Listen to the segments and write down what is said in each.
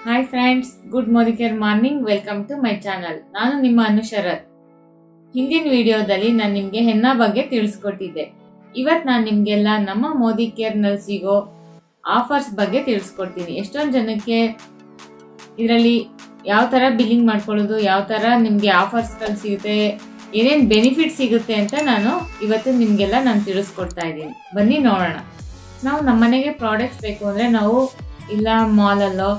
hi friends good Modicare morning welcome to my channel ನಾನು ನಿಮ್ಮ ಅನುಶರತ್ ಹಿಂದಿನ ವಿಡಿಯೋದಲ್ಲಿ ನಾನು ನಿಮಗೆ ಹೆನ್ನ ಬಗ್ಗೆ ತಿಳಿಸ್ಕೊಟ್ಟಿದ್ದೆ ಇವತ್ತು ನಾನು ನಿಮಗೆಲ್ಲ ನಮ್ಮ ಮೋದಿ ಕೇರ್ನಲ್ಲಿ ಸಿಗೋ ಆಫರ್ಸ್ ಬಗ್ಗೆ ತಿಳಿಸ್ಕೊಡ್ತೀನಿ ಎಷ್ಟೊಂದು ಜನಕ್ಕೆ ಇದರಲ್ಲಿ ಯಾವ ಥರ ಬಿಲ್ಲಿಂಗ್ ಮಾಡ್ಕೊಳ್ಳೋದು ಯಾವ ಥರ ನಿಮಗೆ ಆಫರ್ಸ್ಗಳು ಸಿಗುತ್ತೆ ಏನೇನು ಬೆನಿಫಿಟ್ ಸಿಗುತ್ತೆ ಅಂತ ನಾನು ಇವತ್ತು ನಿಮಗೆಲ್ಲ ನಾನು ತಿಳಿಸ್ಕೊಡ್ತಾ ಇದ್ದೀನಿ ಬನ್ನಿ ನೋಡೋಣ ನಾವು ನಮ್ಮನೆಗೆ ಪ್ರಾಡಕ್ಟ್ಸ್ ಬೇಕು ಅಂದರೆ ನಾವು ಇಲ್ಲ ಮಾಲಲ್ಲೋ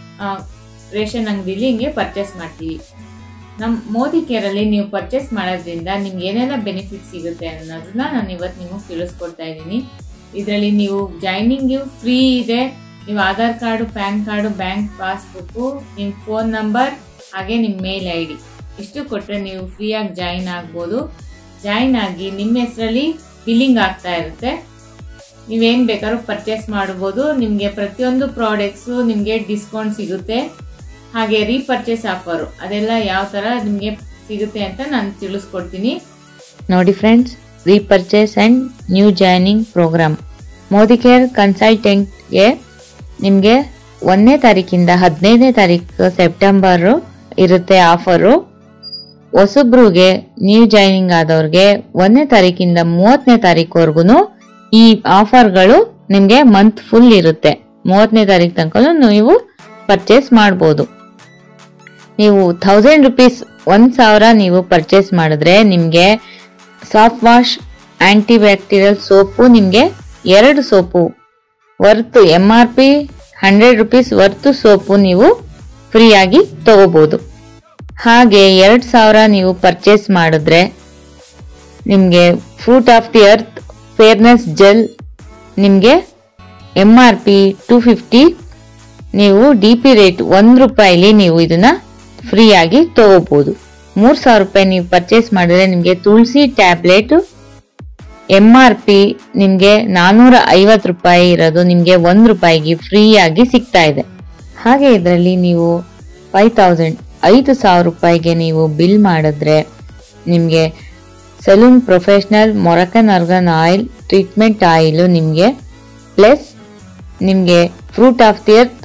ರೇಷನ್ ಅಂಗಡಿಲಿ ಹಿಂಗೆ ಪರ್ಚೇಸ್ ಮಾಡ್ತೀವಿ ನಮ್ಮ ಮೋದಿ ಕೇರಲ್ಲಿ ನೀವು ಪರ್ಚೇಸ್ ಮಾಡೋದ್ರಿಂದ ನಿಮ್ಗೆ ಏನೆಲ್ಲ ಬೆನಿಫಿಟ್ ಸಿಗುತ್ತೆ ಅನ್ನೋದನ್ನ ನಾನು ಇವತ್ತು ನಿಮಗೆ ತಿಳಿಸ್ಕೊಡ್ತಾ ಇದ್ದೀನಿ ಇದರಲ್ಲಿ ನೀವು ಜಾಯ್ನಿಂಗು ಫ್ರೀ ಇದೆ ನೀವು Aadhaar card PAN card bank passbook ನಿಮ್ಮ ಫೋನ್ ನಂಬರ್ ಹಾಗೆ ನಿಮ್ಮ ಮೇಲ್ ಐ ಡಿ ಇಷ್ಟು ಕೊಟ್ಟರೆ ನೀವು ಫ್ರೀಯಾಗಿ ಜಾಯಿನ್ ಆಗ್ಬೋದು ಜಾಯಿನ್ ಆಗಿ ನಿಮ್ಮ ಹೆಸರಲ್ಲಿ ಬಿಲ್ಲಿಂಗ್ ಆಗ್ತಾ ಇರುತ್ತೆ ನೀವೇನು ಬೇಕಾದ್ರೂ ಪರ್ಚೇಸ್ ಮಾಡ್ಬೋದು ನಿಮಗೆ ಪ್ರತಿಯೊಂದು ಪ್ರಾಡಕ್ಟ್ಸು ನಿಮಗೆ ಡಿಸ್ಕೌಂಟ್ ಸಿಗುತ್ತೆ ಹಾಗೆ ರೀಪರ್ಚೇಸ್ ಆಫರು ಅದೆಲ್ಲ ಯಾವ ಥರ ನಿಮಗೆ ಸಿಗುತ್ತೆ ಅಂತ ನಾನು ತಿಳಿಸ್ಕೊಡ್ತೀನಿ ನೋಡಿ friends repurchase and new joining program Modicare ಕನ್ಸಲ್ಟೆಂಟ್ಗೆ ನಿಮಗೆ ಒಂದನೇ ತಾರೀಕಿಂದ ಹದಿನೈದನೇ ತಾರೀಕು ಸೆಪ್ಟೆಂಬರು ಇರುತ್ತೆ ಆಫರು ಹೊಸಬ್ರಿಗೆ ನ್ಯೂ ಜಾಯ್ನಿಂಗ್ ಆದವ್ರಿಗೆ ಒಂದನೇ ತಾರೀಕಿಂದ ಮೂವತ್ತನೇ ತಾರೀಕುವರೆಗೂ ಈ ಆಫರ್ಗಳು ನಿಮಗೆ ಮಂತ್ ಫುಲ್ ಇರುತ್ತೆ ಮೂವತ್ತನೇ ತಾರೀಕು ತನಕ ನೀವು ಪರ್ಚೇಸ್ ಮಾಡ್ಬೋದು ನೀವು ಥೌಸಂಡ್ ರುಪೀಸ್ ಒಂದು ಸಾವಿರ ನೀವು ಪರ್ಚೇಸ್ ಮಾಡಿದ್ರೆ ನಿಮಗೆ soft wash anti bacterial soap ನಿಮಗೆ ಎರಡು soap worth M R P hundred rupees worth soap ನೀವು ಫ್ರೀಯಾಗಿ ತಗೋಬಹುದು ಹಾಗೆ ಎರಡು ಸಾವಿರ ನೀವು ಪರ್ಚೇಸ್ ಮಾಡಿದ್ರೆ ನಿಮಗೆ fruit of the earth fairness gel ನಿಮಗೆ M R P two fifty ನೀವು ಡಿ ಪಿ ರೇಟ್ ಒಂದು ರೂಪಾಯಿಲಿ ನೀವು ಇದನ್ನ ಫ್ರೀಯಾಗಿ ತಗೋಬಹುದು ಮೂರು ಸಾವಿರ ರೂಪಾಯಿ ನೀವು ಪರ್ಚೇಸ್ ಮಾಡಿದ್ರೆ ನಿಮಗೆ Tulsi tablet M R P ನಿಮಗೆ ನಾನ್ನೂರ ಐವತ್ತು ರೂಪಾಯಿ ಇರೋದು ನಿಮಗೆ ಒಂದು ರೂಪಾಯಿಗೆ ಫ್ರೀಯಾಗಿ ಸಿಗ್ತಾ ಇದೆ ಹಾಗೆ ಇದರಲ್ಲಿ ನೀವು ಫೈವ್ ತೌಸಂಡ್ ಐದು ಸಾವಿರ ರೂಪಾಯಿಗೆ ನೀವು ಬಿಲ್ ಮಾಡಿದ್ರೆ ನಿಮಗೆ salon professional Moroccan argan oil treatment oil ನಿಮಗೆ ಪ್ಲಸ್ ನಿಮಗೆ fruit of the earth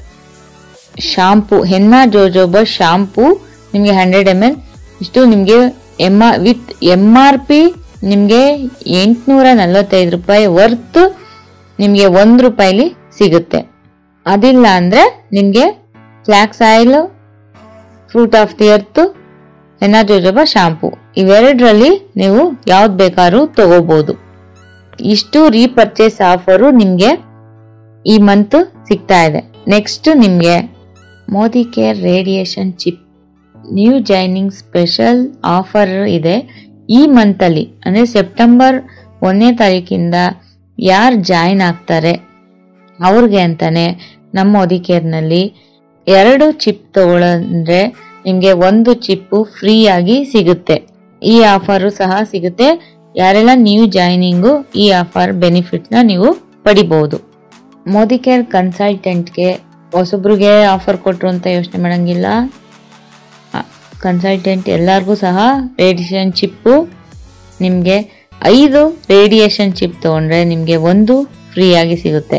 shampoo henna jojoba shampoo ನಿಮಗೆ ಹಂಡ್ರೆಡ್ ಎಮ್ ಎಲ್ ಇಷ್ಟು ನಿಮಗೆ M R with M R P ನಿಮಗೆ ಎಂಟುನೂರ ನಲ್ವತ್ತೈದು ರೂಪಾಯಿ ವರ್ತ್ ನಿಮಗೆ ಒಂದು ರೂಪಾಯಿಲಿ ಸಿಗುತ್ತೆ ಅದಿಲ್ಲ ಅಂದರೆ ನಿಮಗೆ flax oil fruit of the earth henna jojoba shampoo ಇವೆರಡರಲ್ಲಿ ನೀವು ಯಾವ್ದು ಬೇಕಾದ್ರೂ ತಗೋಬಹುದು ಇಷ್ಟು ರೀಪರ್ಚೇಸ್ ಆಫರು ನಿಮಗೆ ಈ ಮಂತ್ ಸಿಗ್ತಾ ಇದೆ ನೆಕ್ಸ್ಟ್ ನಿಮಗೆ Modicare radiation chip new joining special offer ಇದೆ ಈ ಮಂತಲ್ಲಿ ಅಂದರೆ ಸೆಪ್ಟೆಂಬರ್ ಒಂದನೇ ತಾರೀಕಿಂದ ಯಾರು ಜಾಯ್ನ್ ಆಗ್ತಾರೆ ಅವ್ರಿಗೆ ಅಂತಾನೆ ನಮ್ಮ ಮೋದಿ ಕೇರ್ನಲ್ಲಿ ಎರಡು ಚಿಪ್ ತಗೊಳ್ಳಂದ್ರೆ ನಿಮಗೆ ಒಂದು ಚಿಪ್ಪು ಫ್ರೀಯಾಗಿ ಸಿಗುತ್ತೆ ಈ ಆಫರು ಸಹ ಸಿಗುತ್ತೆ ಯಾರೆಲ್ಲ ನ್ಯೂ ಜಾಯ್ನಿಂಗು ಈ ಆಫರ್ ಬೆನಿಫಿಟ್ನ ನೀವು ಪಡಿಬಹುದು ಮೋದಿ ಕೇರ್ ಕನ್ಸಲ್ಟೆಂಟ್ಗೆ ಹೊಸಬ್ರಿಗೆ ಆಫರ್ ಕೊಟ್ಟರು ಅಂತ ಯೋಚನೆ ಮಾಡಂಗಿಲ್ಲ ಕನ್ಸಲ್ಟೆಂಟ್ ಎಲ್ಲರಿಗೂ ಸಹ ರೇಡಿಯೇಷನ್ ಚಿಪ್ಪು ನಿಮಗೆ ಐದು ರೇಡಿಯೇಷನ್ ಚಿಪ್ ತೊಗೊಂಡ್ರೆ ನಿಮಗೆ ಒಂದು ಫ್ರೀಯಾಗಿ ಸಿಗುತ್ತೆ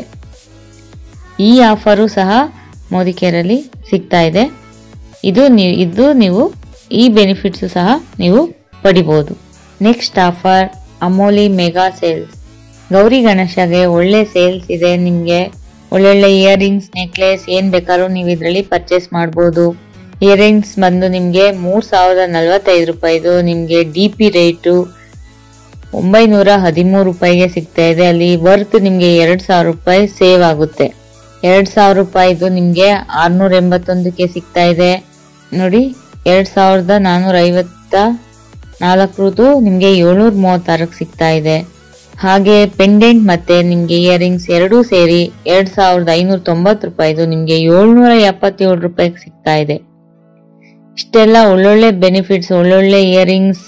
ಈ ಆಫರು ಸಹ ಮೋದಿ ಕೇರಲ್ಲಿ ಸಿಗ್ತಾ ಇದೆ ಇದು ನೀವು ಇದು ನೀವು ಈ ಬೆನಿಫಿಟ್ಸು ಸಹ ನೀವು ಪಡಿಬೋದು ನೆಕ್ಸ್ಟ್ ಆಫರ್ ಅಮೋಲಿ ಮೆಗಾ ಸೇಲ್ಸ್ ಗೌರಿ ಗಣೇಶಗೆ ಒಳ್ಳೆ ಸೇಲ್ಸ್ ಇದೆ ನಿಮಗೆ ಒಳ್ಳೊಳ್ಳೆ ಇಯರಿಂಗ್ಸ್ ನೆಕ್ಲೆಸ್ ಏನು ಬೇಕಾದ್ರೂ ನೀವು ಇದರಲ್ಲಿ ಪರ್ಚೇಸ್ ಮಾಡ್ಬೋದು ಇಯರಿಂಗ್ಸ್ ಬಂದು ನಿಮಗೆ ಮೂರು ಸಾವಿರದ ನಲ್ವತ್ತೈದು ರೂಪಾಯಿದು ನಿಮಗೆ ಡಿ ಪಿ ರೇಟು ಒಂಬೈನೂರ ಹದಿಮೂರು ರೂಪಾಯಿಗೆ ಸಿಗ್ತಾ ಇದೆ ಅಲ್ಲಿ ವರ್ತ್ ನಿಮಗೆ ಎರಡು ಸಾವಿರ ರೂಪಾಯಿ ಸೇವ್ ಆಗುತ್ತೆ ಎರಡು ಸಾವಿರ ರೂಪಾಯಿದು ನಿಮಗೆ ಆರ್ನೂರ ಎಂಬತ್ತೊಂದಕ್ಕೆ ಸಿಗ್ತಾ ಇದೆ ನೋಡಿ ಎರಡು ಸಾವಿರದ ನಾನ್ನೂರ ಐವತ್ತ ನಾಲ್ಕರದು ನಿಮಗೆ ಏಳ್ನೂರ ಮೂವತ್ತಾರಕ್ಕೆ ಸಿಗ್ತಾ ಇದೆ ಹಾಗೆ ಪೆಂಡೆಂಟ್ ಮತ್ತೆ ನಿಮಗೆ ಇಯರಿಂಗ್ಸ್ ಎರಡೂ ಸೇರಿ ಎರಡು ಸಾವಿರದ ಐನೂರ ತೊಂಬತ್ತು ರೂಪಾಯಿದು ನಿಮಗೆ ಏಳ್ನೂರ ಎಪ್ಪತ್ತೇಳು ರೂಪಾಯಿಗೆ ಸಿಗ್ತಾ ಇದೆ ಇಷ್ಟೆಲ್ಲ ಒಳ್ಳೊಳ್ಳೆ ಬೆನಿಫಿಟ್ಸ್ ಒಳ್ಳೊಳ್ಳೆ ಇಯರಿಂಗ್ಸ್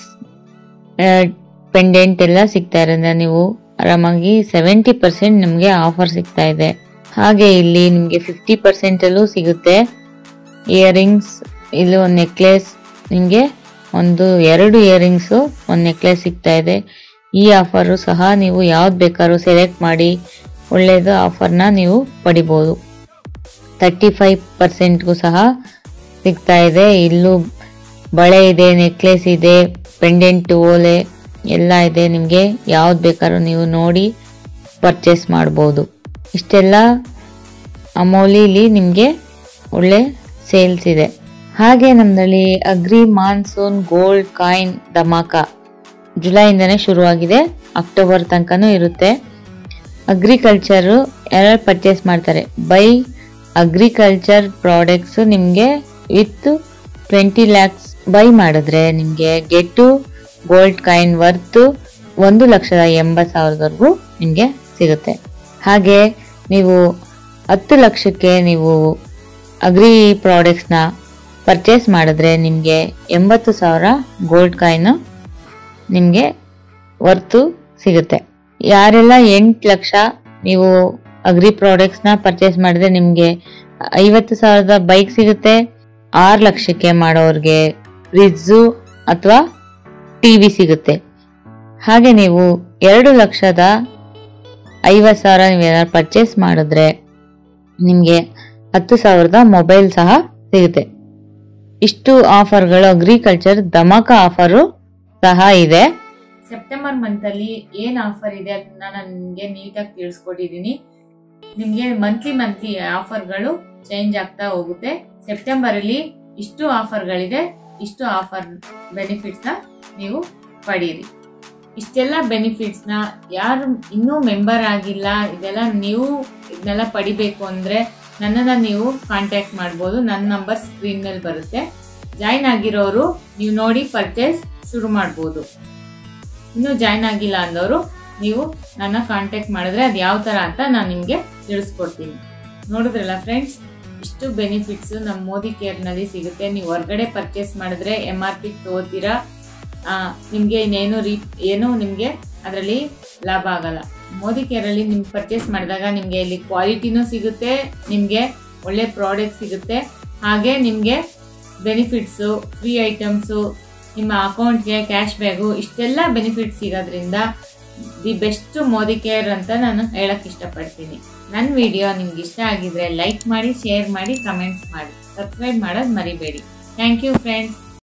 ಪೆಂಡೆಂಟ್ ಎಲ್ಲ ಸಿಗ್ತಾ ಇರೋದ್ರಿಂದ ನೀವು ಆರಾಮಾಗಿ ಸೆವೆಂಟಿ ಪರ್ಸೆಂಟ್ ನಿಮಗೆ ಆಫರ್ ಸಿಗ್ತಾ ಇದೆ ಹಾಗೆ ಇಲ್ಲಿ ನಿಮಗೆ ಫಿಫ್ಟಿ ಪರ್ಸೆಂಟಲ್ಲೂ ಸಿಗುತ್ತೆ ಇಯರಿಂಗ್ಸ್ ಇಲ್ಲಿ ಒಂದು ನೆಕ್ಲೆಸ್ ನಿಮಗೆ ಒಂದು ಎರಡು ಇಯರಿಂಗ್ಸು ಒಂದು ನೆಕ್ಲೆಸ್ ಸಿಗ್ತಾ ಇದೆ ಈ ಆಫರು ಸಹ ನೀವು ಯಾವ್ದು ಬೇಕಾದ್ರೂ ಸೆಲೆಕ್ಟ್ ಮಾಡಿ ಒಳ್ಳೆಯದು ಆಫರ್ನ ನೀವು ಪಡಿಬೋದು ತರ್ಟಿ ಫೈವ್ ಪರ್ಸೆಂಟ್ಗೂ ಸಹ ಸಿಗ್ತಾ ಇದೆ ಇಲ್ಲೂ ಬಳೆ ಇದೆ ನೆಕ್ಲೆಸ್ ಇದೆ ಪೆಂಡೆಂಟ್ ಓಲೆ ಎಲ್ಲ ಇದೆ ನಿಮಗೆ ಯಾವ್ದು ಬೇಕಾದ್ರೂ ನೀವು ನೋಡಿ ಪರ್ಚೇಸ್ ಮಾಡ್ಬೋದು ಇಷ್ಟೆಲ್ಲ ಅಮೌಲಿಲಿ ನಿಮಗೆ ಒಳ್ಳೆ ಸೇಲ್ಸ್ ಇದೆ ಹಾಗೆ ನಮ್ಮಲ್ಲಿ ಅಗ್ರಿ ಮಾನ್ಸೂನ್ ಗೋಲ್ಡ್ ಕಾಯಿನ್ ಧಮಾಕ ಜುಲೈಯಿಂದನೇ ಶುರುವಾಗಿದೆ ಅಕ್ಟೋಬರ್ ತನಕನೂ ಇರುತ್ತೆ ಅಗ್ರಿಕಲ್ಚರು ಯಾರು ಪರ್ಚೇಸ್ ಮಾಡ್ತಾರೆ ಬೈ ಅಗ್ರಿಕಲ್ಚರ್ ಪ್ರಾಡಕ್ಟ್ಸ್ ನಿಮಗೆ ವಿತ್ ಟ್ವೆಂಟಿ ಲ್ಯಾಕ್ಸ್ ಬೈ ಮಾಡಿದ್ರೆ ನಿಮಗೆ ಗೆಟ್ಟು ಗೋಲ್ಡ್ ಕಾಯಿನ್ ವರ್ತು ಒಂದು ಲಕ್ಷದ ಎಂಬತ್ತು ಸಾವಿರದವರೆಗೂ ನಿಮಗೆ ಸಿಗುತ್ತೆ ಹಾಗೆ ನೀವು ಹತ್ತು ಲಕ್ಷಕ್ಕೆ ನೀವು ಅಗ್ರಿ ಪ್ರಾಡಕ್ಟ್ಸ್ನ ಪರ್ಚೇಸ್ ಮಾಡಿದ್ರೆ ನಿಮಗೆ ಎಂಬತ್ತು ಸಾವಿರ ಗೋಲ್ಡ್ ಕಾಯಿನ್ ನಿಮಗೆ ವರ್ತು ಸಿಗುತ್ತೆ ಯಾರೆಲ್ಲ ಎಂಟು ಲಕ್ಷ ನೀವು ಅಗ್ರಿ ಪ್ರಾಡಕ್ಟ್ಸ್ನ ಪರ್ಚೇಸ್ ಮಾಡಿದ್ರೆ ನಿಮಗೆ ಐವತ್ತು ಸಾವಿರದ ಬೈಕ್ ಸಿಗುತ್ತೆ ಆರು ಲಕ್ಷಕ್ಕೆ ಮಾಡೋರಿಗೆ ಫ್ರಿಜ್ಜು ಅಥವಾ ಟಿ ವಿ ಸಿಗುತ್ತೆ ಹಾಗೆ ನೀವು ಎರಡು ಲಕ್ಷದ ಐವತ್ತು ಸಾವಿರ ನೀವು ಏನಾದ್ರು ಪರ್ಚೇಸ್ ಮಾಡಿದ್ರೆ ನಿಮಗೆ ಹತ್ತು ಸಾವಿರದ ಮೊಬೈಲ್ ಸಹ ಸಿಗುತ್ತೆ ಇಷ್ಟು ಆಫರ್ಗಳು ಅಗ್ರಿಕಲ್ಚರ್ ಧಮಾಕ ಆಫರು ಸಹ ಇದೆ ಸೆಪ್ಟೆಂಬರ್ ಮಂತ್ ಅಲ್ಲಿ ಏನ್ ಆಫರ್ ಇದೆ ಅದನ್ನ ನಾನು ನಿಮ್ಗೆ ನೀಟಾಗಿ ತಿಳಿಸ್ಕೊಟ್ಟಿದ್ದೀನಿ ನಿಮ್ಗೆ ಮಂತ್ಲಿ ಮಂತ್ಲಿ ಆಫರ್ಗಳು ಚೇಂಜ್ ಆಗ್ತಾ ಹೋಗುತ್ತೆ ಸೆಪ್ಟೆಂಬರ್ ಅಲ್ಲಿ ಇಷ್ಟು ಆಫರ್ಗಳಿದೆ ಇಷ್ಟು ಆಫರ್ ಬೆನಿಫಿಟ್ಸ್ ನ ನೀವು ಪಡೀರಿ ಇಷ್ಟೆಲ್ಲ ಬೆನಿಫಿಟ್ಸ್ ನ ಯಾರು ಇನ್ನೂ ಮೆಂಬರ್ ಆಗಿಲ್ಲ ಇದೆಲ್ಲ ನೀವು ಇದನ್ನೆಲ್ಲ ಪಡಿಬೇಕು ಅಂದ್ರೆ ನನ್ನನ್ನ ನೀವು ಕಾಂಟ್ಯಾಕ್ಟ್ ಮಾಡ್ಬೋದು ನನ್ನ ನಂಬರ್ ಸ್ಕ್ರೀನ್ ಮೇಲೆ ಬರುತ್ತೆ ಜಾಯ್ನ್ ಆಗಿರೋರು ನೀವು ನೋಡಿ ಪರ್ಚೇಸ್ ಶುರು ಮಾಡ್ಬೋದು ಇನ್ನೂ ಜಾಯ್ನ್ ಆಗಿಲ್ಲ ಅಂದವರು ನೀವು ನನ್ನ ಕಾಂಟ್ಯಾಕ್ಟ್ ಮಾಡಿದ್ರೆ ಅದು ಯಾವ ಥರ ಅಂತ ನಾನು ನಿಮಗೆ ತಿಳಿಸ್ಕೊಡ್ತೀನಿ ನೋಡಿದ್ರಲ್ಲ ಫ್ರೆಂಡ್ಸ್ ಇಷ್ಟು ಬೆನಿಫಿಟ್ಸ್ ನಮ್ಮ ಮೋದಿ ಕೇರ್ನಲ್ಲಿ ಸಿಗುತ್ತೆ ನೀವು ಹೊರಗಡೆ ಪರ್ಚೇಸ್ ಮಾಡಿದ್ರೆ ಎಮ್ ಆರ್ ಪಿ ತಗೋತೀರಾ ನಿಮಗೆ ಇನ್ನೇನು ರೀ ಏನೂ ನಿಮಗೆ ಅದರಲ್ಲಿ ಲಾಭ ಆಗಲ್ಲ ಮೋದಿ ಕೇರಲ್ಲಿ ನಿಮ್ಗೆ ಪರ್ಚೇಸ್ ಮಾಡಿದಾಗ ನಿಮಗೆ ಇಲ್ಲಿ ಕ್ವಾಲಿಟಿನೂ ಸಿಗುತ್ತೆ ನಿಮಗೆ ಒಳ್ಳೆ ಪ್ರಾಡಕ್ಟ್ ಸಿಗುತ್ತೆ ಹಾಗೆ ನಿಮಗೆ ಬೆನಿಫಿಟ್ಸು ಫ್ರೀ ಐಟಮ್ಸು ನಿಮ್ಮ ಅಕೌಂಟ್ಗೆ ಕ್ಯಾಶ್ ಬ್ಯಾಗು ಇಷ್ಟೆಲ್ಲ ಬೆನಿಫಿಟ್ ಸಿಗೋದ್ರಿಂದ ದಿ ಬೆಸ್ಟ್ ಮೋದಿ ಕೇರ್ ಅಂತ ನಾನು ಹೇಳಕ್ ಇಷ್ಟಪಡ್ತೀನಿ ನನ್ನ ವಿಡಿಯೋ ನಿಮ್ಗೆ ಇಷ್ಟ ಆಗಿದ್ರೆ ಲೈಕ್ ಮಾಡಿ ಶೇರ್ ಮಾಡಿ ಕಮೆಂಟ್ಸ್ ಮಾಡಿ ಸಬ್ಸ್ಕ್ರೈಬ್ ಮಾಡೋದು ಮರಿಬೇಡಿ ಥ್ಯಾಂಕ್ ಯು ಫ್ರೆಂಡ್ಸ್